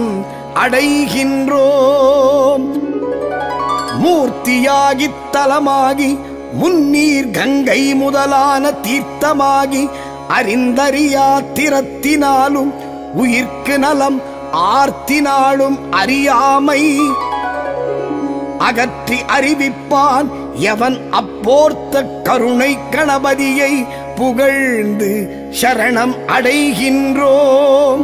அடைகின்றோம் மூர்த்தியாகித் தலமாகி முன்னீர் கங்கை முதலான தீர்த்தமாகி அறிந்தறியா திறத்தினாலும் உயிர்க்கு நலம் ஆர்த்தினாலும் அறியாமை அகற்றி அறிவிப்பான் எவன் அப்போர்த்த கருணை கணபதியை புகழ்ந்து சரணம் அடைகின்றோம்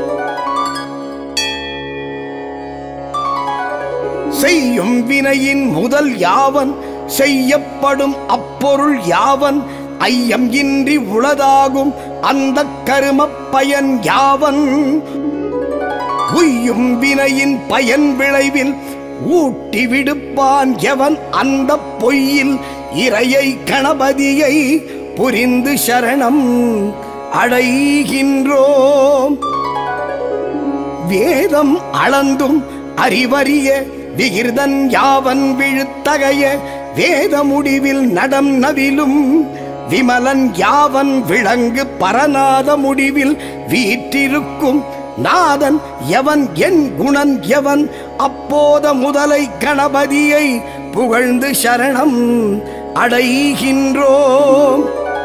செய்யும் வினையின் முதல் யாவன் செய்யப்படும் அப்பொருள் யாவன் ஐயம் இன்றி உளதாகும் அந்த கரும பயன் யாவன் உய்யும் வினையின் பயன் விளைவில் ஊட்டி விடுப்பான் எவன் அந்த பொய்யில் இறையை கணபதியை புரிந்து சரணம் அடைகின்றோம் வேதம் அளந்தும் அறிவறிய விகிர்தன் யாவன் விழுத்தகைய வேத முடிவில் நடம் நவிலும் விமலன் யாவன் விளங்கு பரநாத முடிவில் வீற்றிருக்கும் நாதன் எவன் என் குணன் எவன் அப்போத முதலை கணபதியை புகழ்ந்து சரணம் அடைகின்றோம்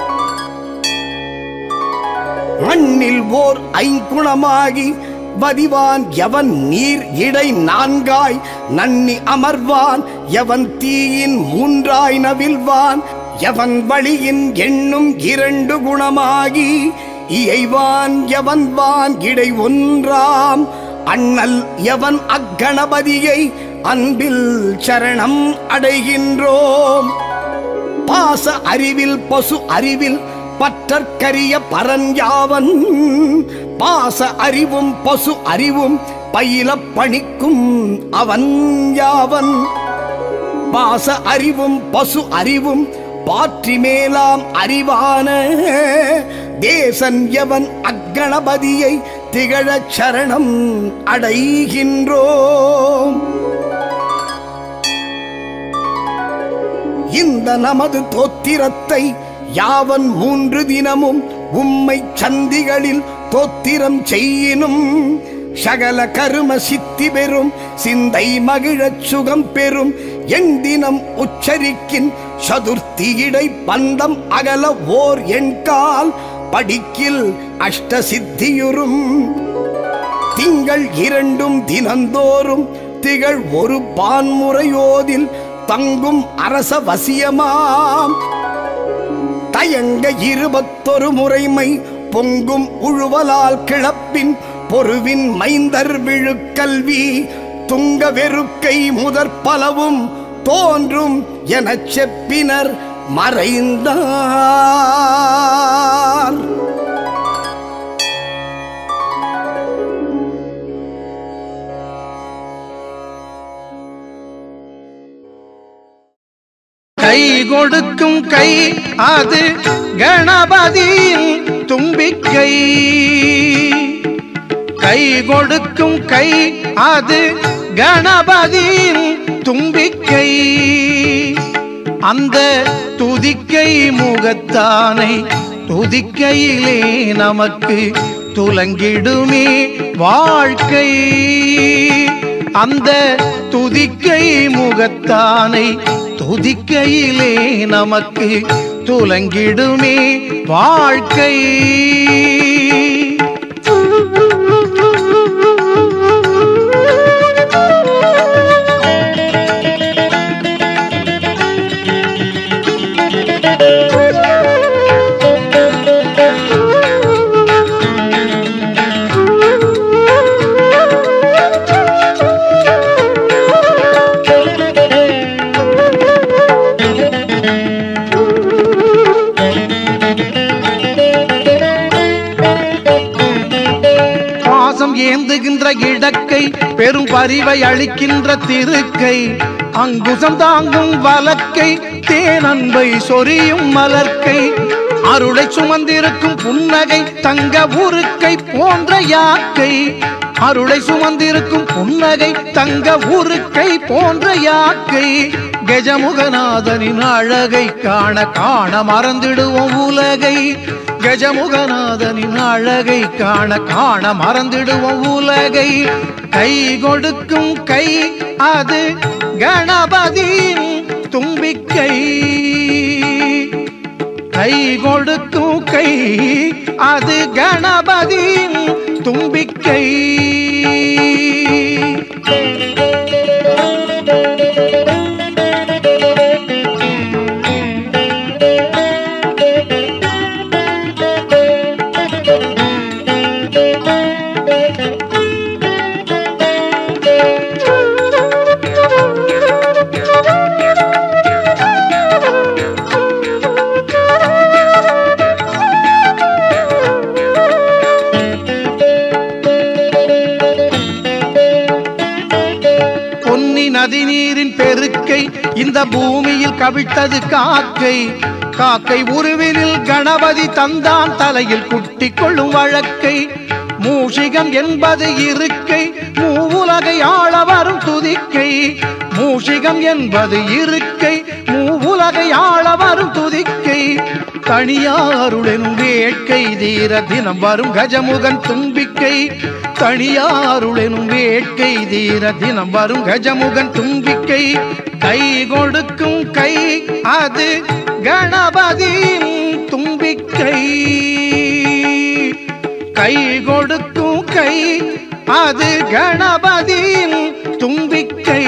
மண்ணில் ஓர் ஐங்குணமாகி வதிவான் எவன் நீர் இடை நான்காய் நன்னி அமர்வான் எவன் தீயின் மூன்றாய் நவில்வான் எவன் வழியின் எண்ணும் இரண்டு குணமாகி இயைவான் எவன் வான் இடை ஒன்றாம் அண்ணல் எவன் அக்கணபதியை அன்பில் சரணம் அடைகின்றோம் பாச அறிவில் பசு அறிவில் பற்றற்கரிய பரன் யாவன் பாச அறிவும் பசு அறிவும் பயில பணிக்கும் அவன் யாவன் பாச அறிவும் பசு அறிவும் பாற்றி மேலாம் அறிவான தேசன் எவன் அக்கணபதியை திகழச் சரணம் அடைகின்றோம் இந்த நமது தோத்திரத்தை யாவன் மூன்று தினமும் உம்மை சந்திகளில் தோத்திரம் செய்யினும் சகல கரும சித்தி பெறும் சிந்தை மகிழச் சுகம் பெறும் என் தினம் உச்சரிக்கின் சதுர்த்தியிடை பந்தம் அகல ஓர் எண்கால் படிக்கில் அஷ்ட சித்தியுறும் திங்கள் இரண்டும் தினந்தோறும் திகழ் ஒரு பான்முறையோதில் தங்கும் அரச வசியமாம் தயங்க இருபத்தொரு முறைமை பொங்கும் உழுவலால் கிளப்பின் பொருவின் மைந்தர் விழுக்கல்வி துங்க வெறுக்கை முதற் பலவும் தோன்றும் எனச் செப்பினர் மறைந்தார் கை கொடுக்கும் கை அது கணபதியின் தும்பிக்கை கை கொடுக்கும் கை அது கணபதியின் தும்பிக்கை அந்த துதிக்கை முகத்தானை துதிக்கையிலே நமக்கு துலங்கிடுமே வாழ்க்கை அந்த துதிக்கை முகத்தானை துதிக்கையிலே நமக்கு துலங்கிடுமே வாழ்க்கை பாசம் ஏந்துகின்ற இடக்கை பெரும் பரிவை அளிக்கின்ற திருக்கை அங்குசம் தாங்கும் வலக்கை தேனன்பை சொரியும் மலர்க்கை அருளை சுமந்திருக்கும் புன்னகை தங்க உருக்கை போன்ற யாக்கை அருளை சுமந்திருக்கும் புன்னகை தங்க உருக்கை போன்ற யாக்கை கஜமுகநாதனின் அழகை காண காண மறந்திடுவோம் உலகை கஜமுகநாதனின் அழகை காண காண மறந்திடுவோம் உலகை கை கொடுக்கும் கை அது கணபதியின் தும்பிக்கை கை கொடுக்கும் கை அது கணபதியின் தும்பிக்கை பொன்னி நதி நீரின் பெருக்கை இந்த பூமியில் கவிழ்த்தது காக்கை காக்கை உருவினில் கணபதி தந்தான் தலையில் குட்டிக் கொள்ளும் வழக்கை மூஷிகம் என்பது இருக்கை மூவுலகை ஆள வரும் துதிக்கை மூஷிகம் என்பது இருக்கை மூவுலகை ஆள வரும் துதிக்கை தனியாருடன் வேட்கை தீர தினம் வரும் கஜமுகன் தும்பிக்கை தனியாருடனும் வேட்கை தீர தினம் வரும் கஜமுகன் தும்பிக்கை கை கொடுக்கும் கை அது கணபதியின் தும்பிக்கை கை கொடுக்கும் கை அது கணபதியின் தும்பிக்கை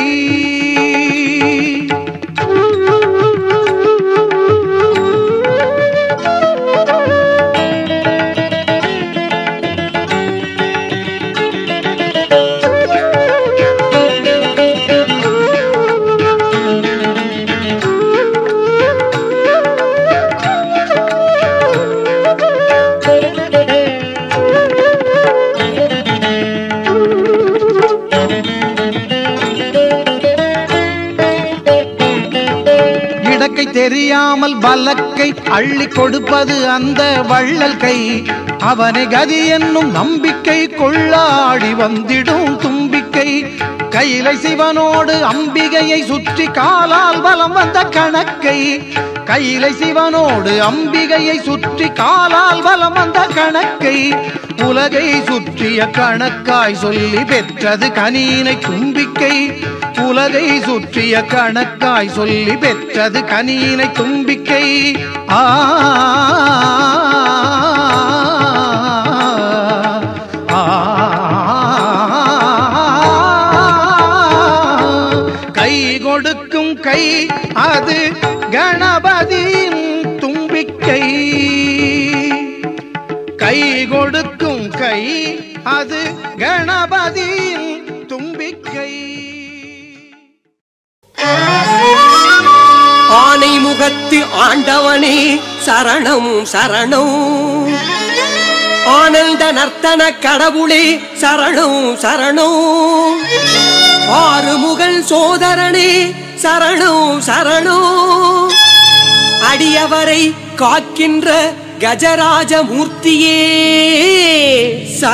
இடக்கை தெரியாமல் வலக்கை அள்ளி கொடுப்பது அந்த வள்ளல் கை அவனை கதி என்னும் நம்பிக்கை கொள்ளாடி வந்திடும் தும்பிக்கை கையிலை சிவனோடு அம்பிகையை சுற்றி காலால் வலம் வந்த கணக்கை கையிலை சிவனோடு அம்பிகையை சுற்றி காலால் வலம் வந்த கணக்கை உலகை சுற்றிய கணக்காய் சொல்லி பெற்றது கனீனை தும்பிக்கை உலகை சுற்றிய கணக்காய் சொல்லி பெற்றது கனீனை தும்பிக்கை ஆ கை கொடுக்கும் கை அது கணபதியின் தும்பிக்கை கை கொடுக்கும் கை அது கணபதியின் தும்பிக்கை ஆனை முகத்து ஆண்டவனே சரணம் சரணம் ஆனந்த நர்த்தன கடவுளே சரணம் சரணம் ஆறுமுகன் சோதரனே சரணம் சரணம் அடியவரை காக்கின்ற கஜராஜ மூர்த்தியே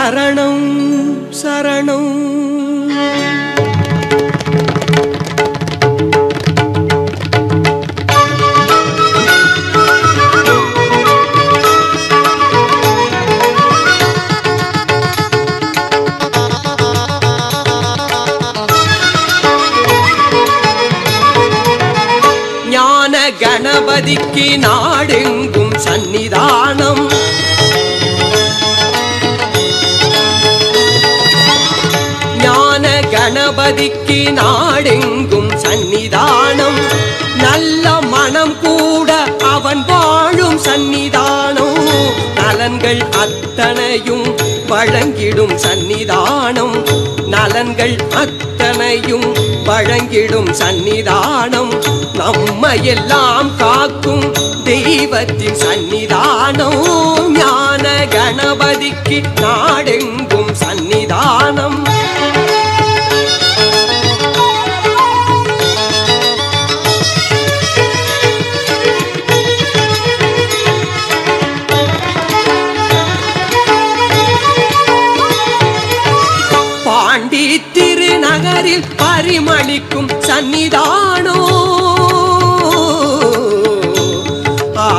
சரணம் சரணம் கணபதிக்கு நாடெங்கும் சந்நிதானம் ஞான கணபதிக்கு நாடெங்கும் சந்நிதானம் நல்ல மனம் கூட அவன் வாழும் சந்நிதானம் நலன்கள் அத்தனையும் வழங்கிடும் சந்நிதானம் நலன்கள் அத்தனையும் வழங்கிடும் சந்நிதானம் நம்மையெல்லாம் காக்கும் தெய்வத்தின் சந்நிதானம் ஞான கணபதிக்கு நாடெங்கும் சந்நிதானம் பாண்டி திருநகரில் பரிமளிக்கும் சந்நிதானோ ஆ,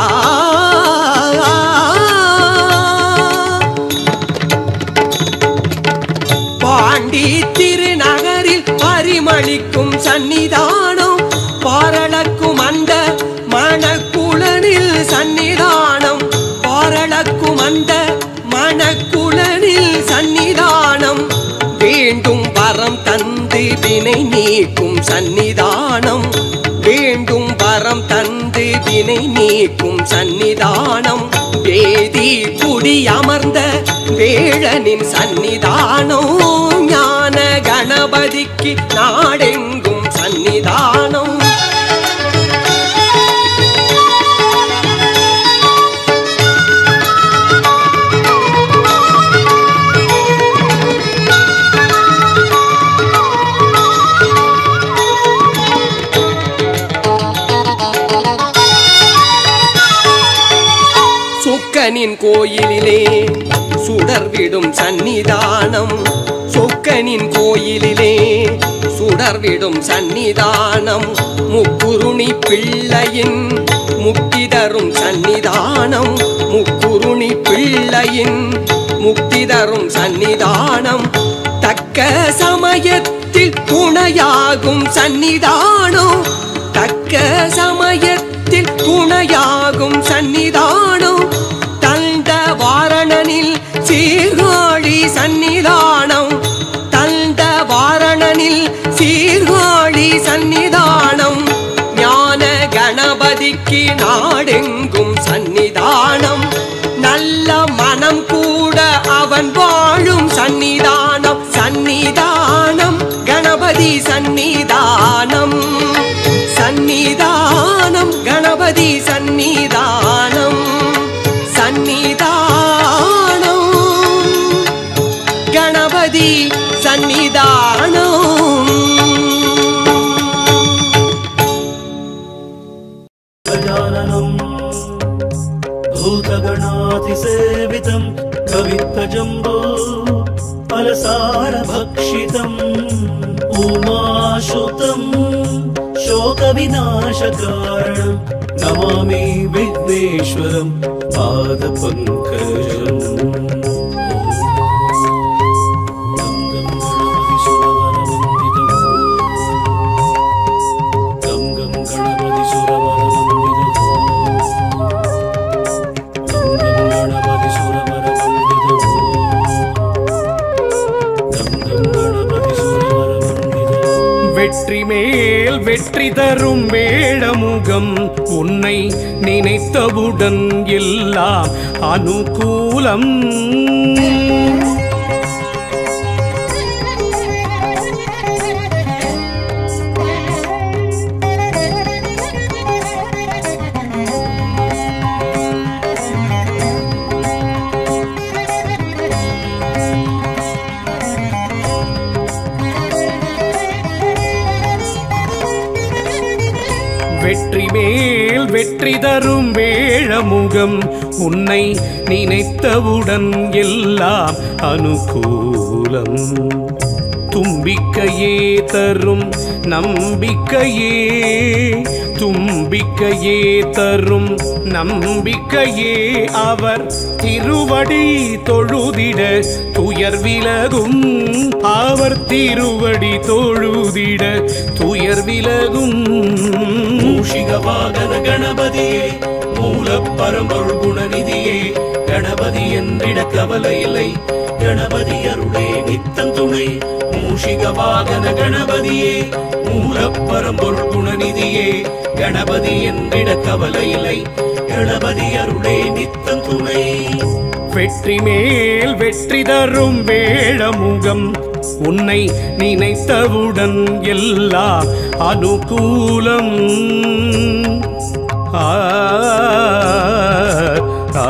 பாண்டி திருநகரில் பரிமளிக்கும் சந்நிதானம் பாரளக்கும் அந்த மணக்குளனில் சந்நிதானம் பாரளக்கும் அந்த மணக்குளனில் சந்நிதானம் வேண்டும் வரம் தந்து வினை நீக்கும் சந்நிதானம் வேண்டும் வரம் தந்து வினை நீக்கும் சந்நிதானம் வேதி குடி அமர்ந்த வேழனின் சந்நிதானம் ஞான கணபதிக்கு நாடெங்கும் சந்நிதானம் சொக்கனின் கோயிலிலே சுடர்விடும் சந்நிதானம் சொக்கனின் கோயிலிலே சுடர்விடும் சந்நிதானம் முக்குருணி பிள்ளையின் முக்தி தரும் சந்நிதானம் முக்குருணி பிள்ளையின் முக்தி தரும் சந்நிதானம் தக்க சமயத்தில் துணையாகும் சந்நிதானம் தக்க சமயத்தில் துணையாகும் சந்நிதானம் தந்த வாரணனில் சீர்காழி சந்நிதானம் தந்த வாரணனில் சீர்காழி சந்நிதானம் ஞான கணபதிக்கு நாடெங்கும் சந்நிதானம் நல்ல மனம் கூட அவன் வாழும் சந்நிதானம் சந்நிதானம் கணபதி சந்நிதானம் சந்நிதானம் கணபதி சந்நிதானம் சந்நிதானம் கணபதி சந்நிதானம் गजाननम् भूतगणातिसेवितम् कवित्तजम्बो फलसारभक्षितम् उमाश्रुतम् शोकविनाशकारणम् नमामि विघ्नेश्वरम् पादपङ्कजम् गं गं गणपति सुरवरवन्दितो गं गं गणपति सुरवरवन्दितो गं गं गणपति सुरवरवन्दितो வெற்றி மேல் வெற்றி தரும் வேழமுகம் உன்னை நினைத்தவுடன் எல்லாம் அனுகூலம் வெற்றி மேல் வெற்றி தரும் வேழமுகம் உன்னை நினைத்தவுடன் எல்லாம் அனுகூலம் தும்பிக்கையே தரும் நம்பிக்கையே தும்பிக்கையே தரும் நம்பிக்கையே அவர் திருவடி தொழுதிட துயர் விலகும் அவர் திருவடி தொழுதிட துயர் விலகும் மூஷிகவாகன கணபதியே மூல பரம்பொருள் குணநிதியே கணபதி என்றிட கவலை இல்லை கணபதி அருளே நித்தம் துணை மூஷிக வாகன கணபதியே மூல பரம்பொருள் குணநிதியே கணபதி என்றிட கவலை இல்லை கணபதி அருளே நித்தம் துணை வெற்றி மேல் வெற்றி தரும் வேழமுகம் உன்னை நினைத்தவுடன் எல்லாம் அனுகூலம் ஆ, ஆ,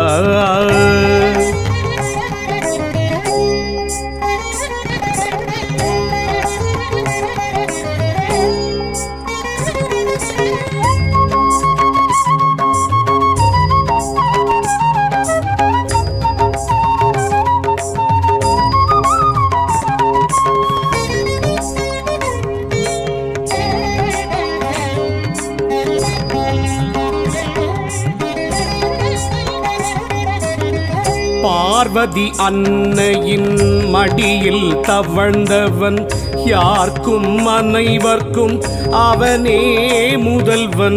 பார்வதி அன்னையின் மடியில் தவழ்ந்தவன் யார்க்கும் அனைவர்க்கும் அவனே முதல்வன்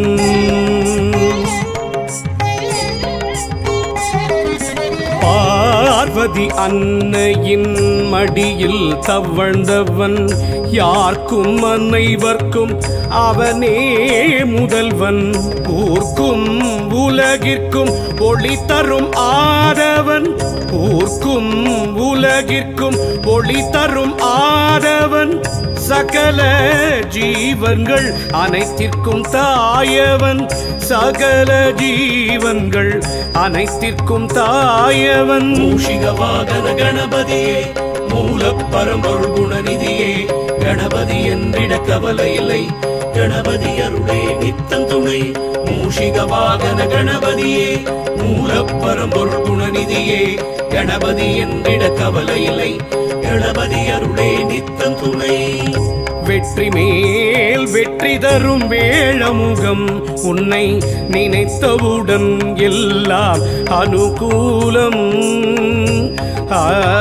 பார்வதி அன்னையின் மடியில் தவழ்ந்தவன் யார்க்கும் அனைவர்க்கும் அவனே முதல்வன் ஊர்க்கும் உலகிற்கும் ஒளி தரும் ஆதவன் ஊர்க்கும் உலகிற்கும் ஒளி தரும் ஆதவன் சகல ஜீவன்கள் அனைத்திற்கும் தாயவன் சகல ஜீவன்கள் அனைத்திற்கும் தாயவன் மூஷிக வாகன கணபதியே மூல பரம்பொருள் குணநிதியே கணபதி என்றிட கவலை இல்லை கணபதி அருளே நித்தம் துணை மூஷிக வாகன கணபதியே மூல பரம்பொருள் குணநிதியே கணபதி என்றிட கவலை இல்லை கணபதி அருளே நித்தம் துணை வெற்றி மேல் வெற்றி தரும் வேழமுகம் உன்னை நினைத்தவுடன் எல்லாம் அனுகூலம் ஆ,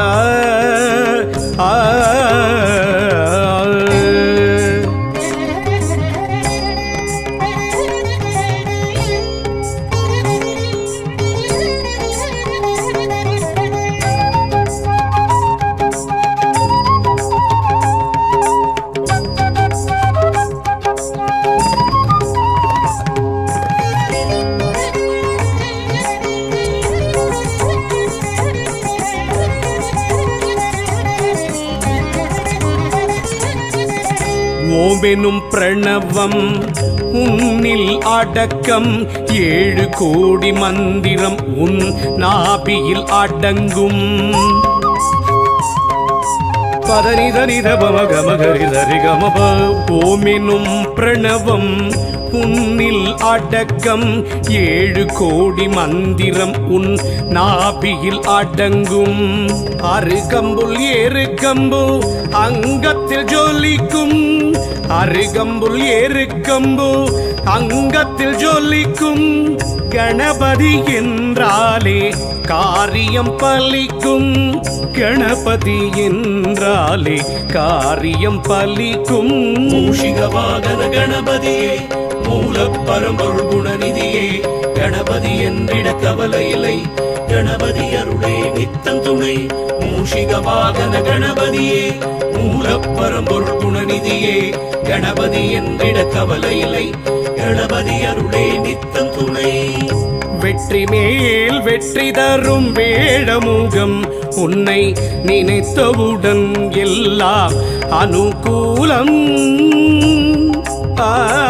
ஆ, ஓமெனும் பிரணவம் உன்னில் அடக்கம் ஏழு கோடி மந்திரம் உன் நாபியில் அடங்கும் பதனிதனிதபமகமகரிதரிகமப ஓமெனும் பிரணவம் உன்னில் அடக்கம் ஏழு கோடி மந்திரம் உன் நாபியில் அடங்கும் அருகம்புல் ஏறுகம்பு அங்கத்தில் ஜொலிக்கும் அருகம்புல் ஏறுகம்பு அங்கத்தில் ஜொலிக்கும் கணபதி என்றாலே காரியம் பலிக்கும் கணபதி என்றாலே காரியம் பலிக்கும் மூஷிக வாகன கணபதியே மூல பரம்பொருள் குணநிதியே கணபதி என்றிட கவலை இல்லை கணபதி அருளே நித்தம் துணை மூஷிக வாகன கணபதியே மூல பரம்பொருள் குணநிதியே கணபதி என்றிட கவலை இல்லை கணபதி அருளே நித்தம் துணை வெற்றி மேல் வெற்றி தரும் வேடமுகம் உன்னை நினைத்தவுடன் எல்லாம் அனுகூலம் ஆ,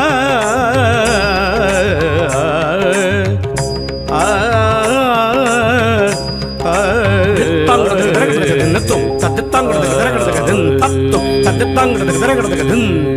ஆ, ஆ, தத்தும் தத்துத்தாங்கிறது தத்தும் தத்துத்தாங்கிறது